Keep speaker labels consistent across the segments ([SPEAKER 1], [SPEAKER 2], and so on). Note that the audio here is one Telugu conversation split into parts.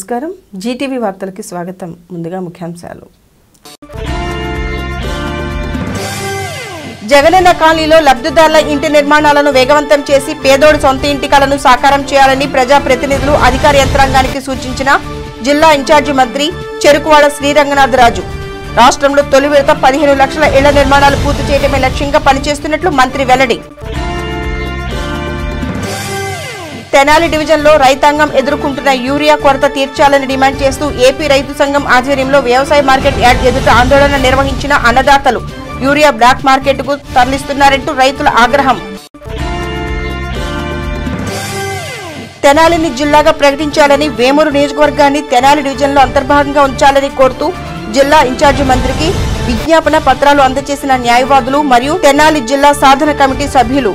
[SPEAKER 1] నమస్కారం జీటీవీ వార్తలకి స్వాగతం ముందుగా ముఖ్యాంశాలు జగనన్న కాలనీలో లబ్ధిదారుల ఇంటి నిర్మాణాలను వేగవంతం చేసి పేదోడి సొంత ఇంటి కలను సాకారం చేయాలని ప్రజాప్రతినిధులు అధికార యంత్రాంగానికి సూచించిన జిల్లా ఇన్ఛార్జి మంత్రి చెరుకువాడ శ్రీరంగనాథరాజు రాష్ట్రంలో తొలి విడత పదిహేను లక్షల ఇళ్ల నిర్మాణాలు పూర్తి చేయడమే లక్ష్యంగా పనిచేస్తున్నట్లు మంత్రి వెల్లడి తెనాలి డివిజన్లో రైతాంగం ఎదుర్కొంటున్న యూరియా కొరత తీర్చాలని డిమాండ్ చేస్తూ ఏపీ రైతు సంఘం ఆధ్వర్యంలో వ్యవసాయ మార్కెట్ యార్డ్ ఎదుట ఆందోళన నిర్వహించిన అన్నదాతలు యూరియా బ్లాక్ మార్కెట్కు తరలిస్తున్నారంటూ రైతుల ఆగ్రహం తెనాలిని జిల్లాగా ప్రకటించాలని వేమూరు నియోజకవర్గాన్ని తెనాలి డివిజన్లో అంతర్భాగంగా ఉంచాలని కోరుతూ జిల్లా ఇన్ఛార్జి మంత్రికి విజ్ఞాపన పత్రాలు అందజేసిన న్యాయవాదులు మరియు తెనాలి జిల్లా సాధన కమిటీ సభ్యులు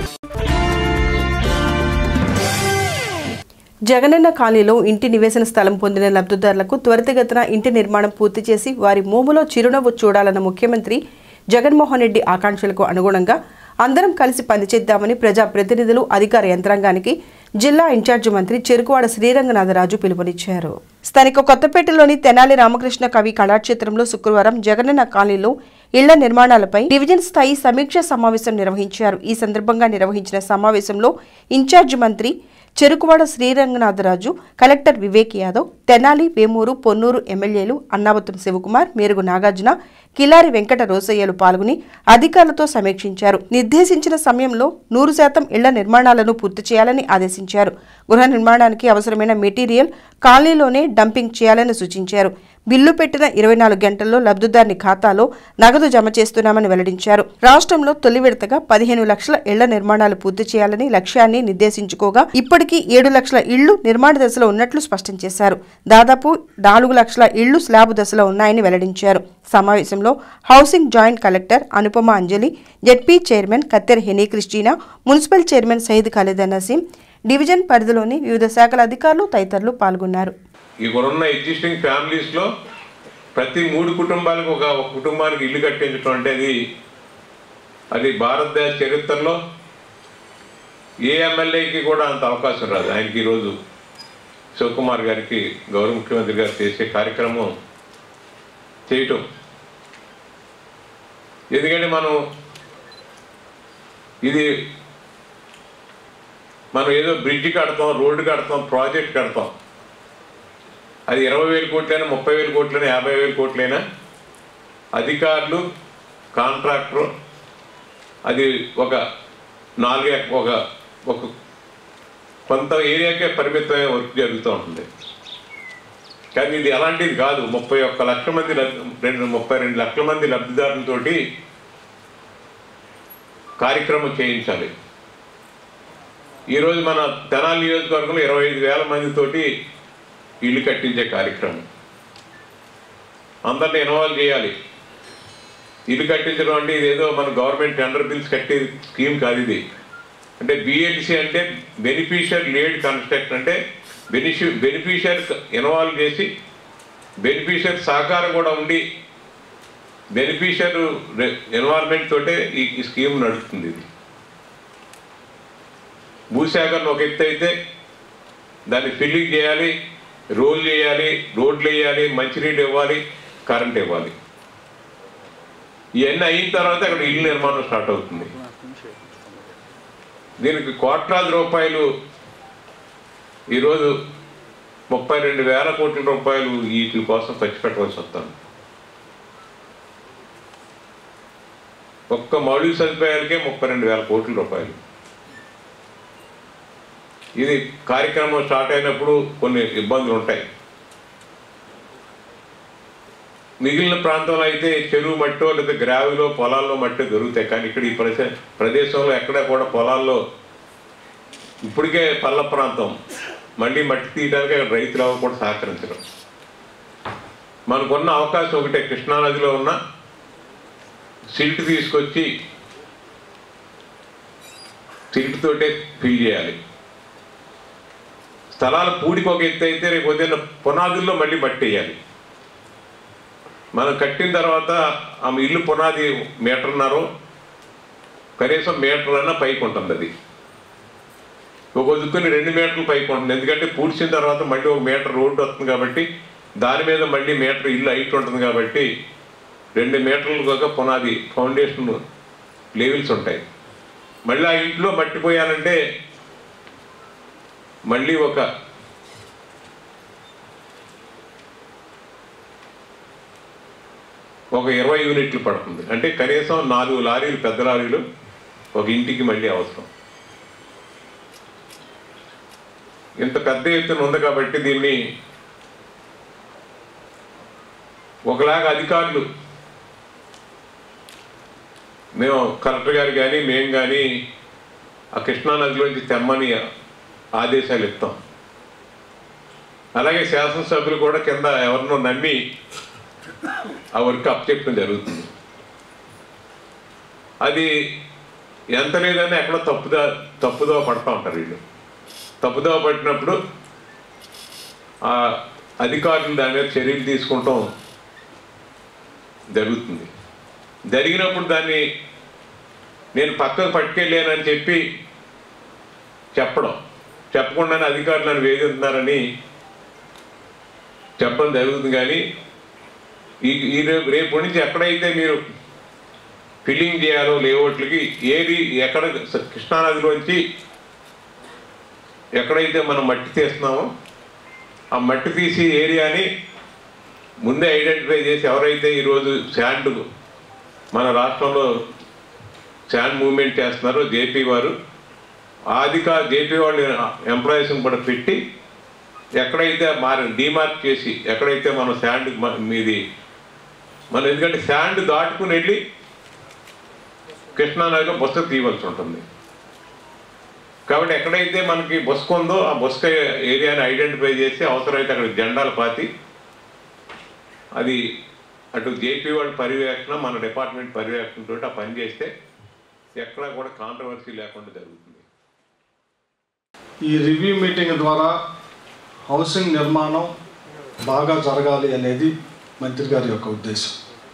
[SPEAKER 1] జగనన్న కాలనీలో ఇంటి నివేశన స్థలం పొందిన లబ్ధిదారులకు త్వరితగతిన ఇంటి నిర్మాణం పూర్తి చేసి వారి మోములో చిరునవ్వు చూడాలన్న ముఖ్యమంత్రి జగన్మోహన్ రెడ్డి ఆకాంక్షలకు అనుగుణంగా అందరం కలిసి పనిచేద్దామని ప్రజా ప్రతినిధులు అధికార యంత్రాంగానికి జిల్లా ఇన్ఛార్జి మంత్రి చెరుకువాడ శ్రీరంగనాథరాజు పిలుపునిచ్చారు స్థానిక కొత్తపేటలోని తెనాలి రామకృష్ణ కవి కళాక్షేత్రంలో శుక్రవారం జగనన్న కాలనీలో ఇళ్ల నిర్మాణాలపై డివిజన్ స్థాయి సమీక్ష సమావేశం నిర్వహించారు ఈ సందర్భంగా నిర్వహించిన సమావేశంలో ఇన్ఛార్జి మంత్రి చెరుకువాడ శ్రీరంగనాథరాజు కలెక్టర్ వివేక్ యాదవ్ తెనాలి వేమూరు పొన్నూరు ఎమ్మెల్యేలు అన్నావతం శివకుమార్ మేరుగు నాగార్జున కిలారి వెంకట రోసయ్యలు పాల్గొని అధికారులతో సమీక్షించారు నిర్దేశించిన సమయంలో నూరు శాతం ఇళ్ల నిర్మాణాలను పూర్తి చేయాలని ఆదేశించారు గృహ నిర్మాణానికి అవసరమైన మెటీరియల్ కాలనీలోనే డంపింగ్ చేయాలని సూచించారు బిల్లు పెట్టిన ఇరవై నాలుగు గంటల్లో లబ్ధిదారుని ఖాతాలో నగదు జమ చేస్తున్నామని వెల్లడించారు రాష్ట్రంలో తొలి విడతగా పదిహేను లక్షల ఇళ్ల నిర్మాణాలు పూర్తి చేయాలని లక్ష్యాన్ని నిర్దేశించుకోగా ఇప్పటికీ ఏడు లక్షల ఇళ్లు నిర్మాణ దశలో ఉన్నట్లు స్పష్టం చేశారు దాదాపు నాలుగు లక్షల ఇళ్లు స్లాబ్ దశలో ఉన్నాయని వెల్లడించారు సమావేశంలో housing joint collector Anupama Anjali ZP chairman Kattera Henny Christina municipal chairman Sayeed Khalid Naseem division పరిధిలోని వివిధ శాఖల అధికారులు తదితరులు పాల్గొన్నారు
[SPEAKER 2] ఇక్కడున్న ఎగ్జిస్టింగ్ ఫ్యామిలీస్లో ప్రతి మూడు కుటుంబాలకు ఒక ఒక కుటుంబానికి ఇల్లు కట్టించడం అంటే అది అది భారతదేశ చరిత్రలో ఏ ఎమ్మెల్యేకి కూడా అంత అవకాశం రాదు ఆయనకి ఈరోజు శివకుమార్ గారికి గౌరవ ముఖ్యమంత్రి గారు చేసే కార్యక్రమం చేయటం ఎందుకంటే మనం ఇది మనం ఏదో బ్రిడ్జ్ కడతాం రోడ్డు కడతాం ప్రాజెక్ట్ కడతాం అది ఇరవై వేల కోట్లైనా ముప్పై వేల కోట్లైనా యాభై వేల కోట్లైనా అధికారులు కాంట్రాక్టర్ అది ఒక నాలుగు ఎక- ఒక ఒక కొంత ఏరియాకే పరిమితమైన వర్క్ జరుగుతూ ఉంటుంది కానీ ఇది అలాంటిది కాదు ముప్పై ఒక్క లక్షల మంది లబ్- రెండు ముప్పై రెండు లక్షల మంది లబ్ధిదారులతోటి కార్యక్రమం చేయించాలి ఈరోజు మన తెనాలి నియోజకవర్గంలో ఇరవై ఐదు వేల మందితోటి ఇల్లు కట్టించే కార్యక్రమం అందరిని ఇన్వాల్వ్ చేయాలి ఇల్లు కట్టించడం అంటే ఇదేదో మన గవర్నమెంట్ టెండర్ బిల్స్ కట్టే స్కీమ్ కాదు ఇది అంటే బిఎల్సి అంటే బెనిఫిషియర్ లేడ్ కన్స్ట్రక్ట్ అంటే బెనిఫి బెనిఫిషియర్ ఇన్వాల్వ్ చేసి బెనిఫిషియర్ సహకారం కూడా ఉండి బెనిఫిషియర్ ఇన్వాల్వ్మెంట్ తోటే ఈ ఈ స్కీమ్ నడుస్తుంది ఇది భూసేకరణ ఒక ఎత్తు అయితే దాన్ని ఫిల్లింగ్ చేయాలి రోల్ చేయాలి రోడ్లు వేయాలి మంచినీళ్ళు ఇవ్వాలి కరెంట్ ఇవ్వాలి ఇవన్నీ అయిన తర్వాత అక్కడ ఇల్లు నిర్మాణం స్టార్ట్ అవుతుంది దీనికి కోట్లాది రూపాయలు ఈరోజు ముప్పై రెండు వేల కోట్ల రూపాయలు వీటి కోసం ఖర్చు పెట్టవలసి వస్తుంది ఒక్క మౌలిక సదుపాయాలకే ముప్పై రెండు వేల కోట్ల రూపాయలు ఇది కార్యక్రమం స్టార్ట్ అయినప్పుడు కొన్ని ఇబ్బందులు ఉంటాయి మిగిలిన ప్రాంతంలో అయితే చెరువు మట్టో లేదా గ్రావిలో పొలాల్లో మట్టో దొరుకుతాయి కానీ ఇక్కడ ఈ ప్రదేశ ప్రదేశంలో ఎక్కడ కూడా పొలాల్లో ఇప్పటికే పల్ల ప్రాంతం మళ్ళీ మట్టి తీయడానికి అక్కడ రైతులు ఎవరు కూడా సహకరించడం మనకున్న అవకాశం ఒకటే కృష్ణానదిలో ఉన్న సిల్ట్ తీసుకొచ్చి సిల్ట్ తోటే ఫిల్ చేయాలి స్థలాల పూడికి ఒక ఎత్తు అయితే రేపు ఉదయం పునాదుల్లో మళ్ళీ మట్టి వేయాలి మనం కట్టిన తర్వాత ఆమె ఇల్లు పునాది మీటర్న్నర కనీసం మీటర్ అన్నా పైకి ఉంటుంది అది ఒక దిక్కుని రెండు మీటర్లు పైకి ఉంటుంది ఎందుకంటే పూడ్చిన తర్వాత మళ్ళీ ఒక మీటర్ రోడ్డు వస్తుంది కాబట్టి దాని మీద మళ్ళీ మీటర్ ఇల్లు హైట్ ఉంటుంది కాబట్టి రెండు మీటర్లు కాక పునాది ఫౌండేషన్ లెవెల్స్ ఉంటాయి మళ్ళీ ఆ ఇంట్లో మట్టిపోయాలంటే మళ్ళీ ఒక ఒక ఇరవై యూనిట్లు పడుతుంది అంటే కనీసం నాలుగు లారీలు పెద్ద లారీలు ఒక ఇంటికి మళ్ళీ అవసరం ఇంత పెద్ద ఎత్తున ఉంది కాబట్టి దీన్ని ఒకలాగా అధికారులు మేము కలెక్టర్ గారు కానీ మేము కానీ ఆ కృష్ణానదిలోంచి తెమ్మని ఆదేశాలు ఇస్తాం అలాగే శాసనసభ్యులు కూడా కింద ఎవరినో నమ్మి ఆ వర్క్ అప్పచెప్పడం జరుగుతుంది అది ఎంత లేదని ఎక్కడో తప్పుదా తప్పుదో పడతా ఉంటారు వీళ్ళు తప్పుదో పట్టినప్పుడు ఆ అధికారులు దాని మీద చర్యలు తీసుకుంటాం జరుగుతుంది జరిగినప్పుడు దాన్ని నేను పక్కకు పట్టుకెళ్ళానని చెప్పి చెప్పడం చెప్పకుండానే అధికారులు నన్ను వేధిస్తున్నారని చెప్పడం జరుగుతుంది కానీ ఈ ఈ రేపు రేపు నుంచి ఎక్కడైతే మీరు ఫిల్లింగ్ చేయాలో లేఅవుట్లకి ఏది ఎక్కడ కృష్ణానదిలోంచి ఎక్కడైతే మనం మట్టి తీస్తున్నామో ఆ మట్టి తీసి ఏరియాని ముందే ఐడెంటిఫై చేసి ఎవరైతే ఈరోజు శాండ్ మన రాష్ట్రంలో శాండ్ మూవ్మెంట్ చేస్తున్నారో జేపీ వారు ఆ అధికార జేపీ వాళ్ళు ఎంప్లాయీస్ని కూడా పెట్టి ఎక్కడైతే మారి డిమార్క్ చేసి ఎక్కడైతే మనం శాండ్ మీది మనం ఎందుకంటే శాండ్ దాటుకుని వెళ్ళి కృష్ణానదిలో బొస్క తీయవలసి ఉంటుంది కాబట్టి ఎక్కడైతే మనకి బొస్క ఉందో ఆ బొస్క ఏరియాని ఐడెంటిఫై చేసి అవసరమైతే అక్కడ జెండాలు పాతి అది అటు జేపీ వాళ్ళ పర్యవేక్షణ మన డిపార్ట్మెంట్ పర్యవేక్షణ తోటి ఆ పని చేస్తే ఎక్కడా కూడా కాంట్రవర్సీ లేకుండా జరుగుతుంది
[SPEAKER 3] ఈ రివ్యూ మీటింగ్ ద్వారా హౌసింగ్ నిర్మాణం బాగా జరగాలి అనేది మంత్రి గారి యొక్క ఉద్దేశం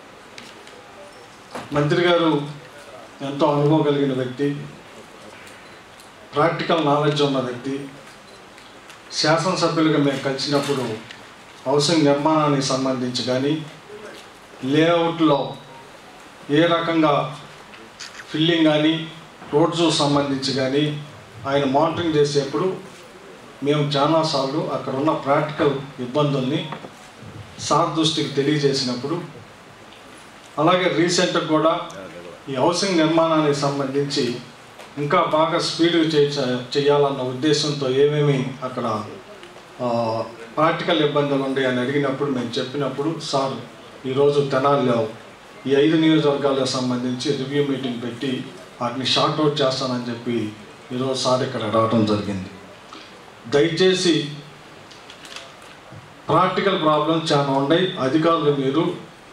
[SPEAKER 3] మంత్రి గారు ఎంతో అనుభవం కలిగిన వ్యక్తి ప్రాక్టికల్ నాలెడ్జ్ ఉన్న వ్యక్తి శాసనసభ్యులుగా మేము కలిసినప్పుడు హౌసింగ్ నిర్మాణానికి సంబంధించి కానీ లేఅవుట్లో ఏ రకంగా ఫిల్లింగ్ కానీ రోడ్స్ సంబంధించి కానీ ఆయన మానిటరింగ్ చేసేప్పుడు మేము చాలాసార్లు అక్కడ ఉన్న ప్రాక్టికల్ ఇబ్బందుల్ని సార్ దృష్టికి తెలియజేసినప్పుడు అలాగే రీసెంట్గా కూడా ఈ హౌసింగ్ నిర్మాణానికి సంబంధించి ఇంకా బాగా స్పీడ్ చేయాలన్న ఉద్దేశంతో ఏమేమి అక్కడ ప్రాక్టికల్ ఇబ్బందులు ఉన్నాయి అని అడిగినప్పుడు మేము చెప్పినప్పుడు సార్ ఈరోజు తెనాలిలో ఈ ఐదు నియోజకవర్గాలకు సంబంధించి రివ్యూ మీటింగ్ పెట్టి వాటిని షార్ట్ అవుట్ చేస్తానని చెప్పి ఈరోజు సార్ ఇక్కడ రావడం జరిగింది దయచేసి ప్రాక్టికల్ ప్రాబ్లమ్స్ చాలా ఉన్నాయి అధికారులు మీరు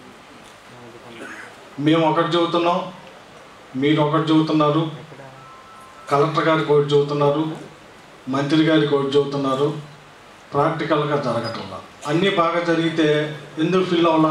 [SPEAKER 3] మేము ఒకటి చెబుతున్నాం మీరు ఒకటి చెబుతున్నారు కలెక్టర్ గారికి ఒకటి చెబుతున్నారు మంత్రి గారికి ఒకటి చెబుతున్నారు ప్రాక్టికల్గా జరగటంలా అన్నీ బాగా జరిగితే ఎందుకు ఫీల్ అవ్వాలా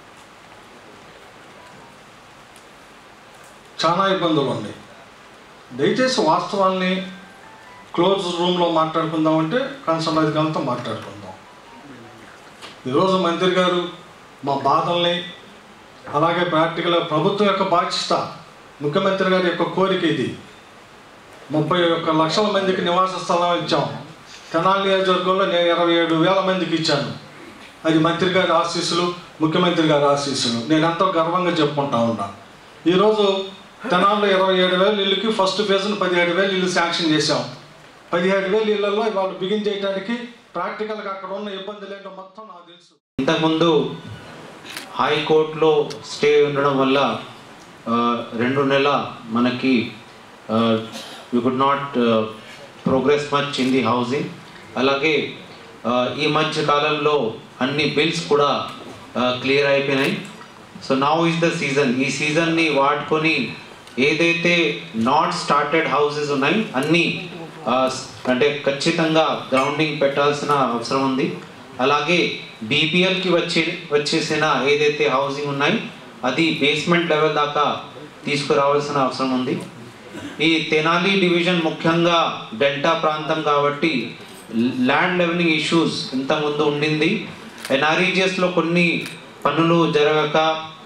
[SPEAKER 3] చాలా ఇబ్బందులు ఉన్నాయి దయచేసి వాస్తవాల్ని క్లోజ్ రూమ్లో మాట్లాడుకుందామంటే కన్సల్ట్ అధికారులతో మాట్లాడుకుందాం ఈరోజు మంత్రి గారు మా బాధల్ని అలాగే ప్రాక్టికల్ ప్రభుత్వం యొక్క బాధ్యత ముఖ్యమంత్రి గారి యొక్క కోరిక ఇది ముప్పై ఒక్క లక్షల మందికి నివాస స్థలం ఇచ్చాం తెనాలి నియోజకవర్గంలో నేను ఇరవై ఏడు వేల మందికి ఇచ్చాను అది మంత్రి గారి ఆశీస్సులు ముఖ్యమంత్రి గారి ఆశీస్సులు నేను ఎంతో గర్వంగా చెప్పుకుంటా ఉన్నా ఈరోజు తెనాల్లో ఇరవై ఏడు వేల ఇల్లుకి ఫస్ట్ ఫేజ్ను పదిహేడు వేలు ఇల్లు శాంక్షన్ చేశాం పదిహేడు వేల ఇళ్లలో వాళ్ళు బిగిన్ చేయడానికి ప్రాక్టికల్గా అక్కడ ఉన్న ఇబ్బందులు ఏంటో మొత్తం నాకు తెలుసు
[SPEAKER 4] ఇంతకుముందు హైకోర్టులో స్టే ఉండడం వల్ల ఆ, రెండు నెల మనకి we could not progress much in the housing అలాగే ఆ, ఈ మధ్య కాలంలో అన్ని బిల్స్ కూడా క్లియర్ అయిపోయినాయి so now is the season ఈ సీజన్ని వాడుకొని ఏదైతే నాట్ స్టార్టెడ్ హౌసెస్ ఉన్నాయి అన్నీ ఆ, అంటే ఖచ్చితంగా గ్రౌండింగ్ పెట్టాల్సిన అవసరం ఉంది అలాగే బీపీఎల్కి వచ్చే వచ్చేసిన ఏదైతే హౌసింగ్ ఉన్నాయి అది బేస్మెంట్ లెవెల్ దాకా తీసుకురావాల్సిన అవసరం ఉంది ఈ తెనాలి డివిజన్ ముఖ్యంగా డెల్టా ప్రాంతం కాబట్టి ల్యాండ్ లెవెలింగ్ ఇష్యూస్ ఇంతకుముందు ఉండింది ఎన్ఆర్ఈజిఎస్లో కొన్ని పనులు జరగక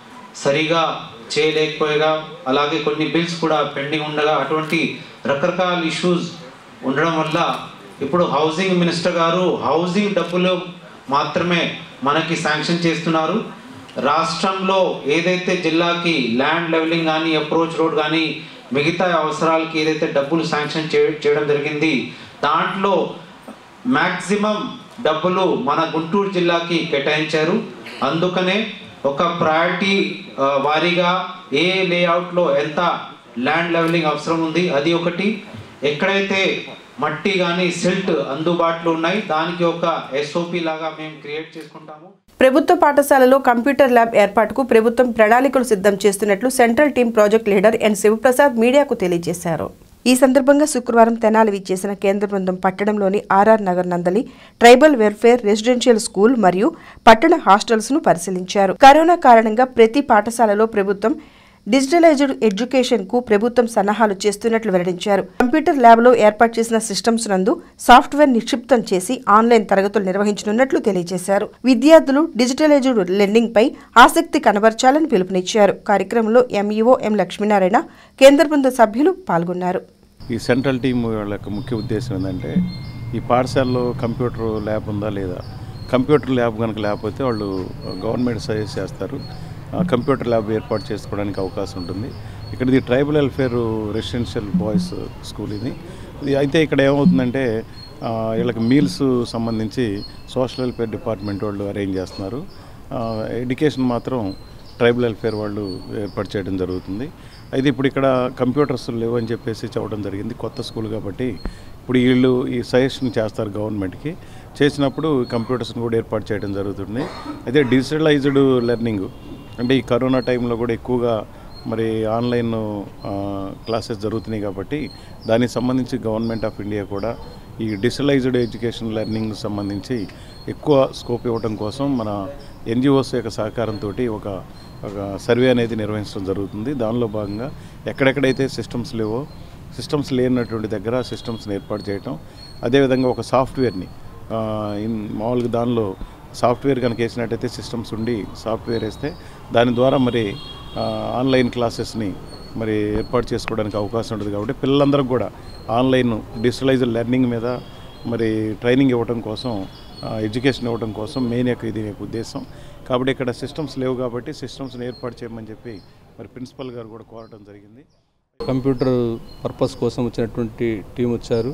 [SPEAKER 4] సరిగా చేయలేకపోయేగా అలాగే కొన్ని బిల్స్ కూడా పెండింగ్ ఉండగా అటువంటి రకరకాల ఇష్యూస్ ఉండడం వల్ల ఇప్పుడు హౌసింగ్ మినిస్టర్ గారు హౌసింగ్ డబ్బులు మాత్రమే మనకి శాంక్షన్ చేస్తున్నారు రాష్ట్రంలో ఏదైతే జిల్లాకి ల్యాండ్ లెవెలింగ్ కానీ అప్రోచ్ రోడ్ కానీ మిగతా అవసరాలకి ఏదైతే డబ్బులు శాంక్షన్ చే చేయడం జరిగింది దాంట్లో మ్యాక్సిమం డబ్బులు మన గుంటూరు జిల్లాకి కేటాయించారు అందుకనే ఒక ప్రయారిటీ వారీగా ఏ లేఅవుట్లో ఎంత ల్యాండ్ లెవెలింగ్ అవసరం ఉంది అది ఒకటి ఎక్కడైతే మట్టి కానీ సిల్ట్ అందుబాటులో ఉన్నాయి దానికి ఒక ఎస్ఓపి లాగా మేము క్రియేట్ చేసుకుంటాము
[SPEAKER 1] ప్రభుత్వ పాఠశాలలో కంప్యూటర్ ల్యాబ్ ఏర్పాటుకు ప్రభుత్వం ప్రణాళికలు సిద్ధం చేస్తున్నట్లు central team project leader N Sivaprasad మీడియాకు తెలియజేశారు ఈ సందర్భంగా శుక్రవారం తెనాలి విచ్చేసిన కేంద్ర బృందం పట్టణంలోని ఆర్ఆర్ నగర్ నందలి ట్రైబల్ వెల్ఫేర్ రెసిడెన్షియల్ స్కూల్ మరియు పట్టణ హాస్టల్స్ ను పరిశీలించారు కరోనా కారణంగా ప్రతి పాఠశాలలో ప్రభుత్వం డిజిటలైజ్డ్ ఎడ్యుకేషన్ కు ప్రభుత్వం సన్నాహాలు చేస్తున్నట్లు వెల్లడించారు కంప్యూటర్ ల్యాబ్ లో ఏర్పాటు చేసిన సిస్టమ్స్ నందు సాఫ్ట్వేర్ నిక్షిప్తం చేసి ఆన్లైన్ తరగతులు నిర్వహించనున్నట్లు తెలియజేశారు విద్యార్థులు డిజిటలైజ్డ్ లెర్నింగ్ పై ఆసక్తి కనబర్చాలని పిలుపునిచ్చారు కార్యక్రమంలో ఎంఈఓ ఎం లక్ష్మీనారాయణ కేంద్ర బృంద సభ్యులు పాల్గొన్నారు
[SPEAKER 5] ఈ సెంట్రల్ టీం వాళ్ళ యొక్క ముఖ్య ఉద్దేశం ఏంటంటే ఈ పాఠశాలలో కంప్యూటర్ ల్యాబ్ ఉందా లేదా కంప్యూటర్ ల్యాబ్ కనుక లేకపోతే వాళ్ళు గవర్నమెంట్ సజెస్ట్ చేస్తారు ఆ కంప్యూటర్ ల్యాబ్ ఏర్పాటు చేసుకోవడానికి అవకాశం ఉంటుంది ఇక్కడ ఇది tribal welfare residential boys school ఇది ఇది అయితే ఇక్కడ ఏమవుతుందంటే ఆ, వీళ్ళకి మీల్స్ సంబంధించి సోషల్ వెల్ఫేర్ డిపార్ట్మెంట్ వాళ్ళు అరేంజ్ చేస్తున్నారు ఆ, ఎడ్యుకేషన్ మాత్రం ట్రైబల్ వెల్ఫేర్ వాళ్ళు ఏర్పాటు చేయడం జరుగుతుంది అయితే ఇప్పుడు ఇక్కడ కంప్యూటర్స్ లేవు అని చెప్పేసి చెప్పడం జరిగింది కొత్త స్కూల్ కాబట్టి ఇప్పుడు వీళ్ళు ఈ సజెషన్ చేస్తారు గవర్నమెంట్కి చేసినప్పుడు కంప్యూటర్స్ని కూడా ఏర్పాటు చేయడం జరుగుతుంది అయితే డిజిటలైజ్డ్ లెర్నింగ్ అంటే ఈ కరోనా టైంలో కూడా ఎక్కువగా మరి ఆన్లైన్ ఆ, క్లాసెస్ జరుగుతున్నాయి కాబట్టి దానికి సంబంధించి గవర్నమెంట్ ఆఫ్ ఇండియా కూడా ఈ డిజిటలైజ్డ్ ఎడ్యుకేషన్ లెర్నింగ్ సంబంధించి ఎక్కువ స్కోప్ ఇవ్వడం కోసం మన ఎన్జిఓస్ యొక్క సహకారంతో ఒక ఒక సర్వే అనేది నిర్వహించడం జరుగుతుంది దానిలో భాగంగా ఎక్కడెక్కడైతే సిస్టమ్స్ లేవో సిస్టమ్స్ లేనటువంటి దగ్గర సిస్టమ్స్ని ఏర్పాటు చేయటం అదేవిధంగా ఒక సాఫ్ట్వేర్ని ఆ, ఇన్- మామూలుగా దానిలో సాఫ్ట్వేర్ కనుక వేసినట్టయితే సిస్టమ్స్ ఉండి సాఫ్ట్వేర్ వేస్తే దాని ద్వారా మరి ఆ, ఆన్లైన్ క్లాసెస్ని మరి ఏర్పాటు చేసుకోవడానికి అవకాశం ఉంటుంది కాబట్టి పిల్లలందరికీ కూడా ఆన్లైన్ డిజిటలైజ్డ్ లెర్నింగ్ మీద మరి ట్రైనింగ్ ఇవ్వడం కోసం ఆ, ఎడ్యుకేషన్ ఇవ్వడం కోసం మెయిన్ యొక్క ఇది యొక్క ఉద్దేశం కాబట్టి ఇక్కడ సిస్టమ్స్ లేవు కాబట్టి సిస్టమ్స్ని ఏర్పాటు చేయమని చెప్పి మరి ప్రిన్సిపల్ గారు కూడా కోరడం జరిగింది
[SPEAKER 6] కంప్యూటర్ పర్పస్ కోసం వచ్చినటువంటి టీం వచ్చారు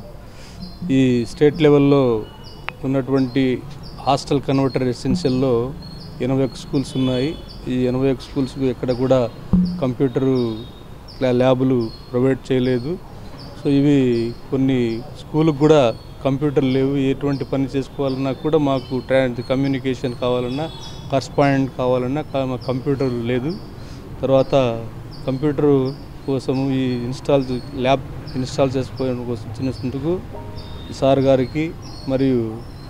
[SPEAKER 6] ఈ స్టేట్ లెవెల్లో ఉన్నటువంటి హాస్టల్ కన్వర్టర్ ఎసెన్షియల్లో ఎనభై ఒక్క స్కూల్స్ ఉన్నాయి ఈ ఎనభై ఒక్క స్కూల్స్కి ఎక్కడ కూడా కంప్యూటరు ల్యా- ల్యాబులు ప్రొవైడ్ చేయలేదు సో ఇవి కొన్ని స్కూళ్ళకు కూడా కంప్యూటర్ లేవు ఎటువంటి పని చేసుకోవాలన్నా కూడా మాకు ట్రా కమ్యూనికేషన్ కావాలన్నా కరస్పాండెంట్ కావాలన్నా క- మాకు కంప్యూటర్ లేదు తర్వాత కంప్యూటర్ కోసం ఈ ఇన్స్టాల్ ల్యాబ్ ఇన్స్టాల్ చేసుకోవడం కోసం వచ్చినందుకు సార్ గారికి మరియు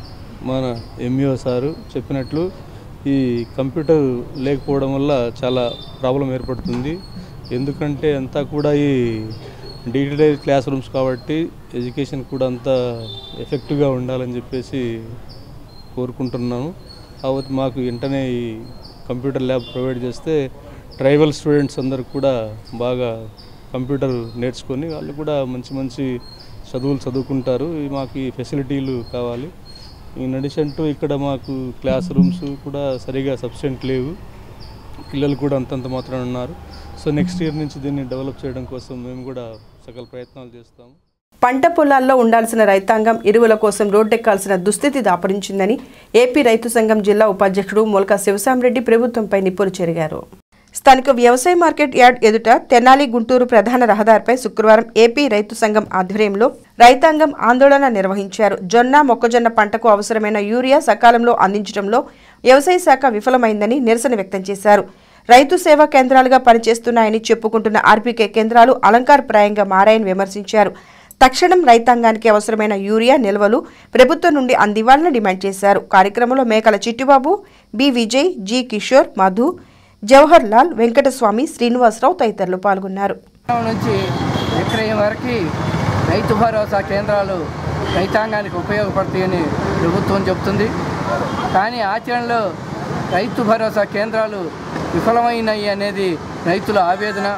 [SPEAKER 6] మన ఎంఈఓ సారు చెప్పినట్లు ఈ కంప్యూటర్ లేకపోవడం వల్ల చాలా ప్రాబ్లం ఏర్పడుతుంది ఎందుకంటే అంతా కూడా ఈ డిజిటలైజ్ క్లాస్ రూమ్స్ కాబట్టి ఎడ్యుకేషన్ కూడా అంత ఎఫెక్టివ్గా ఉండాలని చెప్పేసి కోరుకుంటున్నాను కాబట్టి మాకు వెంటనే ఈ కంప్యూటర్ ల్యాబ్ ప్రొవైడ్ చేస్తే ట్రైబల్ స్టూడెంట్స్ అందరు కూడా బాగా కంప్యూటర్ నేర్చుకొని వాళ్ళు కూడా మంచి మంచి చదువులు చదువుకుంటారు ఈ మాకు ఈ ఫెసిలిటీలు కావాలి ఇన్ అడిషన్ టు ఇక్కడ మాకు క్లాస్ రూమ్స్ కూడా సరిగా సబ్స్టెంట్ లేవు పిల్లలు కూడా అంతంత మాత్రం ఉన్నారు సో నెక్స్ట్ ఇయర్ నుంచి దీన్ని డెవలప్ చేయడం కోసం మేము కూడా సకల ప్రయత్నాలు చేస్తాము
[SPEAKER 1] పంట పొలాల్లో ఉండాల్సిన రైతాంగం ఎరువుల కోసం రోడ్డెక్కాల్సిన దుస్థితి దాపరించిందని ఏపీ రైతు సంఘం జిల్లా ఉపాధ్యక్షుడు మొలక శివసామరెడ్డి ప్రభుత్వంపై నిప్పులు చెరిగారు స్థానిక వ్యవసాయ మార్కెట్ యార్డ్ ఎదుట తెనాలి గుంటూరు ప్రధాన రహదారిపై శుక్రవారం ఏపీ రైతు సంఘం ఆధ్వర్యంలో రైతాంగం ఆందోళన నిర్వహించారు జొన్న మొక్కజొన్న పంటకు అవసరమైన యూరియా సకాలంలో అందించడంలో వ్యవసాయ శాఖ విఫలమైందని నిరసన వ్యక్తం చేశారు రైతు సేవా కేంద్రాలుగా పనిచేస్తున్నాయని చెప్పుకుంటున్న ఆర్పీకే కేంద్రాలు అలంకారప్రాయంగా మారాయని విమర్శించారు తక్షణం రైతాంగానికి అవసరమైన యూరియా నిల్వలు ప్రభుత్వం నుండి అందివ్వాలని డిమాండ్ చేశారు కార్యక్రమంలో మేకల చిట్టిబాబు బి విజయ్ జి కిషోర్ మధు జవహర్ లాల్ వెంకటస్వామి శ్రీనివాసరావు తదితరులు పాల్గొన్నారు
[SPEAKER 7] నుంచి విక్రయం వరకు రైతు భరోసా కేంద్రాలు రైతాంగానికి ఉపయోగపడతాయని ప్రభుత్వం చెబుతుంది కానీ ఆచరణలో రైతు భరోసా కేంద్రాలు విఫలమైనాయి అనేది రైతుల ఆవేదన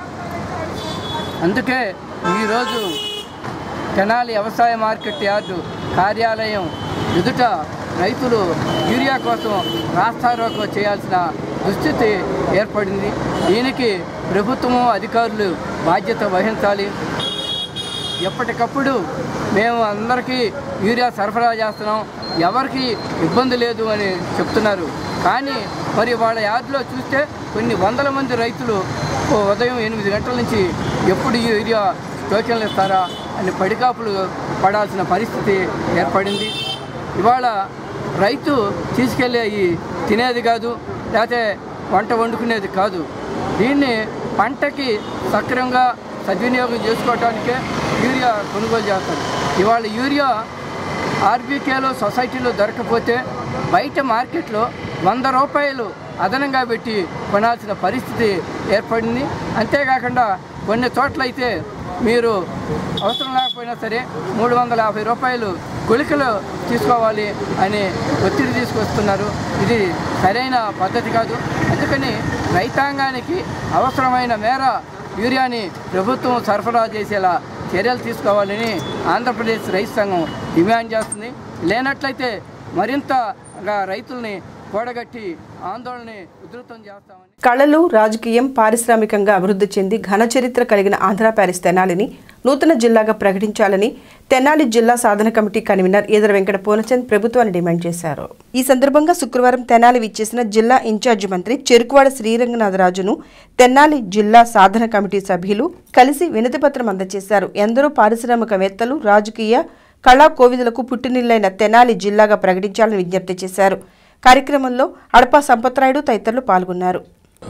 [SPEAKER 7] అందుకే ఈరోజు తెనాలి వ్యవసాయ మార్కెట్ యార్డు కార్యాలయం ఎదుట రైతులు యూరియా కోసం రాస్తారోకో చేయాల్సిన దుస్థితి ఏర్పడింది దీనికి ప్రభుత్వము అధికారులు బాధ్యత వహించాలి ఎప్పటికప్పుడు మేము అందరికీ యూరియా సరఫరా చేస్తున్నాం ఎవరికి ఇబ్బంది లేదు అని చెప్తున్నారు కానీ మరి వాళ్ళ యార్డులో చూస్తే కొన్ని వందల మంది రైతులు ఓ ఉదయం ఎనిమిది గంటల నుంచి ఎప్పుడు ఈ యూరియా టోకెన్లు ఇస్తారా అని పడికాపులు పడాల్సిన పరిస్థితి ఏర్పడింది ఇవాళ రైతు తీసుకెళ్ళే ఈ తినేది కాదు లేకపోతే వంట వండుకునేది కాదు దీన్ని పంటకి సక్రమంగా సద్వినియోగం చేసుకోవడానికే యూరియా కొనుగోలు చేస్తారు ఇవాళ యూరియా ఆర్బీకేలో సొసైటీలో దొరకపోతే బయట మార్కెట్లో వంద రూపాయలు అదనంగా పెట్టి కొనాల్సిన పరిస్థితి ఏర్పడింది అంతేకాకుండా కొన్ని చోట్లయితే మీరు అవసరం లేకపోయినా సరే మూడు వందల యాభై రూపాయలు గుళికలు తీసుకోవాలి అని ఒత్తిడి తీసుకొస్తున్నారు ఇది సరైన పద్ధతి కాదు అందుకని రైతాంగానికి అవసరమైన మేర యూరియాని ప్రభుత్వం సరఫరా చేసేలా చర్యలు తీసుకోవాలని ఆంధ్రప్రదేశ్ రైతు సంఘం డిమాండ్ చేస్తుంది లేనట్లయితే మరింతగా రైతుల్ని కూడగట్టి ఆందోళనని ఉధృతం చేస్తామని
[SPEAKER 1] కళలు రాజకీయం పారిశ్రామికంగా అభివృద్ధి చెంది ఘన చరిత్ర కలిగిన ఆంధ్ర ప్యారిస్ తెనాలిని నూతన జిల్లాగా ప్రకటించాలని తెనాలి జిల్లా సాధన కమిటీ కన్వీనర్ ఈదర వెంకట పూర్ణచంద్ ప్రభుత్వాన్ని డిమాండ్ చేశారు ఈ సందర్భంగా శుక్రవారం తెనాలి విచ్చేసిన జిల్లా ఇన్ఛార్జి మంత్రి చెరుకువాడ శ్రీరంగనాథరాజును తెనాలి జిల్లా సాధన కమిటీ సభ్యులు కలిసి వినతిపత్రం అందజేశారు ఎందరో పారిశ్రామికవేత్తలు రాజకీయ కళా కోవిదులకు పుట్టినిల్లైన తెనాలి జిల్లాగా ప్రకటించాలని విజ్ఞప్తి చేశారు కార్యక్రమంలో అడపా సంపత్రాయుడు తదితరులు పాల్గొన్నారు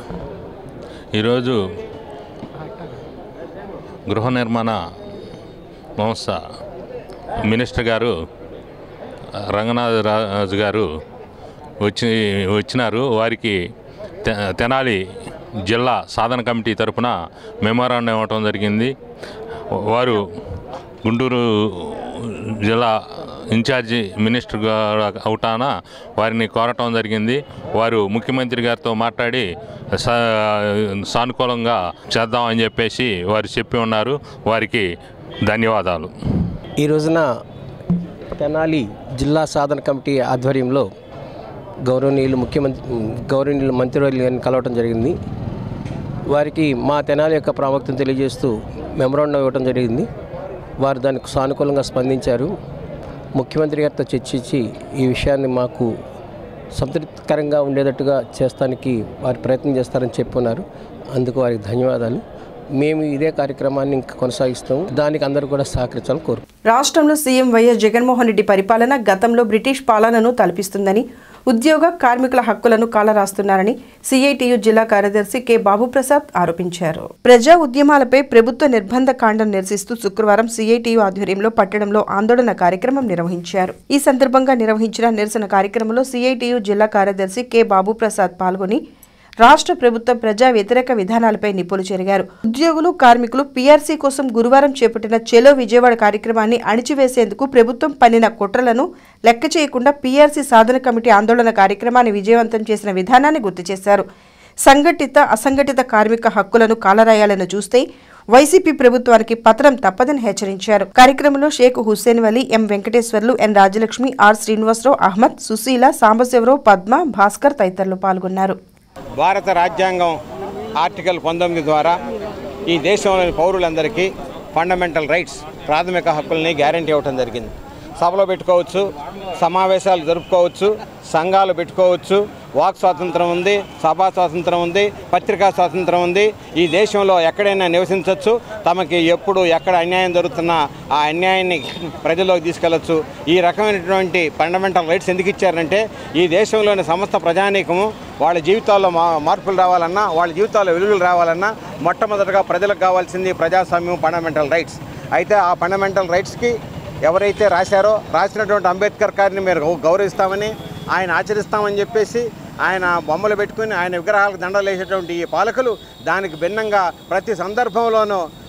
[SPEAKER 8] ఈరోజు గృహ నిర్మాణ సంస్థ మినిస్టర్ గారు రంగనాథ రాజు గారు వచ్చి వచ్చినారు వారికి తె- తెనాలి జిల్లా సాధన కమిటీ తరపున మెమోరాండం ఇవ్వటం జరిగింది వారు గుంటూరు జిల్లా ఇన్ఛార్జి మినిస్టర్ గారు అవుటాన వారిని కోరటం జరిగింది వారు ముఖ్యమంత్రి గారితో మాట్లాడి సా సానుకూలంగా చేద్దామని చెప్పేసి వారు చెప్పి ఉన్నారు వారికి ధన్యవాదాలు
[SPEAKER 9] ఈ రోజున తెనాలి జిల్లా సాధన కమిటీ ఆధ్వర్యంలో గౌరవనీయులు ముఖ్యమంత్రి గౌరవనీయులు మంత్రివర్యులు గారిని కలవటం జరిగింది వారికి మా తెనాలి యొక్క ప్రాముఖ్యతను తెలియజేస్తూ మెమరాండం ఇవ్వడం జరిగింది వారు దానికి సానుకూలంగా స్పందించారు ముఖ్యమంత్రి గారితో చర్చించి ఈ విషయాన్ని మాకు సంతృప్తికరంగా ఉండేటట్టుగా చేస్తానికి వారు ప్రయత్నం చేస్తారని చెప్పున్నారు అందుకు వారికి ధన్యవాదాలు మేము ఇదే కార్యక్రమాన్ని ఇంకా కొనసాగిస్తాము దానికి అందరూ కూడా సహకరించాలని కోరు
[SPEAKER 1] రాష్ట్రంలో సీఎం వైఎస్ జగన్మోహన్ రెడ్డి పరిపాలన గతంలో బ్రిటిష్ పాలనను తలపిస్తుందని ఉద్యోగ కార్మికుల హక్కులను కాలరాస్తున్నారని సిఐటియు జిల్లా కార్యదర్శి కె బాబుప్రసాద్ ఆరోపించారు ప్రజా ఉద్యమాలపై ప్రభుత్వ నిర్బంధ కాండం నిరసిస్తూ శుక్రవారం సిఐటియు ఆధ్వర్యంలో పట్టణంలో ఆందోళన కార్యక్రమం నిర్వహించారు ఈ సందర్భంగా నిర్వహించిన నిరసన కార్యక్రమంలో సిఐటియు జిల్లా కార్యదర్శి కె బాబుప్రసాద్ పాల్గొని రాష్ట్ర ప్రభుత్వ ప్రజా వ్యతిరేక విధానాలపై నిపుణులు చెరిగారు ఉద్యోగులు కార్మికులు పీఆర్సీ కోసం గురువారం చేపట్టిన చెలో విజయవాడ కార్యక్రమాన్ని అణిచివేసేందుకు ప్రభుత్వం పన్నిన కుట్రలను లెక్క చేయకుండా పీఆర్సీ సాధన కమిటీ ఆందోళన కార్యక్రమాన్ని విజయవంతం చేసిన విధానాన్ని గుర్తు చేశారు సంఘటిత అసంఘటిత కార్మిక హక్కులను కాలరాయాలను చూస్తే వైసీపీ ప్రభుత్వానికి పత్రం తప్పదని హెచ్చరించారు కార్యక్రమంలో Sheikh Hussain Vali M Venkateswarlu N Rajalakshmi R Srinivasarao Ahmed Sushila Sambasivarao Padma Bhaskar తదితరులు పాల్గొన్నారు
[SPEAKER 10] భారత రాజ్యాంగం ఆర్టికల్ పంతొమ్మిది ద్వారా ఈ దేశంలోని పౌరులందరికీ ఫండమెంటల్ రైట్స్ ప్రాథమిక హక్కుల్ని గ్యారంటీ ఇవ్వటం జరిగింది సభలో పెట్టుకోవచ్చు సమావేశాలు జరుపుకోవచ్చు సంఘాలు పెట్టుకోవచ్చు వాక్ స్వాతంత్రం ఉంది సభా స్వాతంత్రం ఉంది పత్రికా స్వాతంత్రం ఉంది ఈ దేశంలో ఎక్కడైనా నివసించవచ్చు తమకి ఎప్పుడు ఎక్కడ అన్యాయం జరుగుతున్నా ఆ అన్యాయాన్ని ప్రజల్లోకి తీసుకెళ్లొచ్చు ఈ రకమైనటువంటి ఫండమెంటల్ రైట్స్ ఎందుకు ఇచ్చారంటే ఈ దేశంలోని సమస్త ప్రజానీకము వాళ్ళ జీవితాల్లో మా మార్పులు రావాలన్నా వాళ్ళ జీవితాల్లో వెలుగులు రావాలన్నా మొట్టమొదటగా ప్రజలకు కావాల్సింది ప్రజాస్వామ్యం ఫండమెంటల్ రైట్స్ అయితే ఆ ఫండమెంటల్ రైట్స్కి ఎవరైతే రాశారో రాసినటువంటి అంబేద్కర్ గారిని మీరు గౌ- గౌరవిస్తామని ఆయన ఆచరిస్తామని చెప్పేసి ఆయన బొమ్మలు పెట్టుకుని ఆయన విగ్రహాలకు దండలు వేసేటువంటి ఈ పాలకులు దానికి భిన్నంగా ప్రతి సందర్భంలోనూ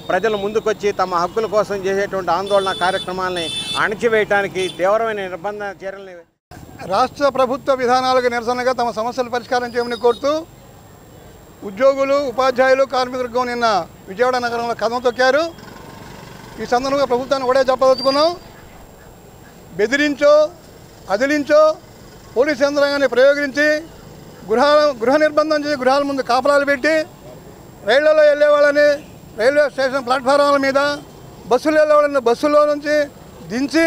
[SPEAKER 10] ప్రజలు ముందుకొచ్చి తమ హక్కుల కోసం చేసేటువంటి ఆందోళన కార్యక్రమాలని అణచివేయడానికి తీవ్రమైన నిర్బంధ చర్యల్ని
[SPEAKER 11] రాష్ట్ర ప్రభుత్వ విధానాలకు నిరసనగా తమ సమస్యలు పరిష్కారం చేయమని కోరుతూ ఉద్యోగులు ఉపాధ్యాయులు కార్మికులకు నిన్న విజయవాడ నగరంలో కథం తొక్కారు ఈ సందర్భంగా ప్రభుత్వాన్ని కూడా చెప్పదలుచుకున్నాం బెదిరించో అదిలించో పోలీస్ యంత్రాంగాన్ని ప్రయోగించి గృహ గృహ నిర్బంధం చేసి గృహాల ముందు కాపలాలు పెట్టి రైళ్లలో వెళ్ళే వాళ్ళని రైల్వే స్టేషన్ ప్లాట్ఫారాల మీద బస్సులు వెళ్ళే వాళ్ళని బస్సుల్లో నుంచి దించి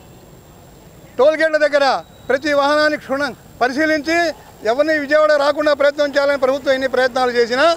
[SPEAKER 11] టోల్ గేట్ల దగ్గర ప్రతి వాహనాన్ని క్షుణ్ణం పరిశీలించి ఎవరిని విజయవాడ రాకుండా ప్రయత్నం చేయాలని ప్రభుత్వం ఎన్ని ప్రయత్నాలు చేసినా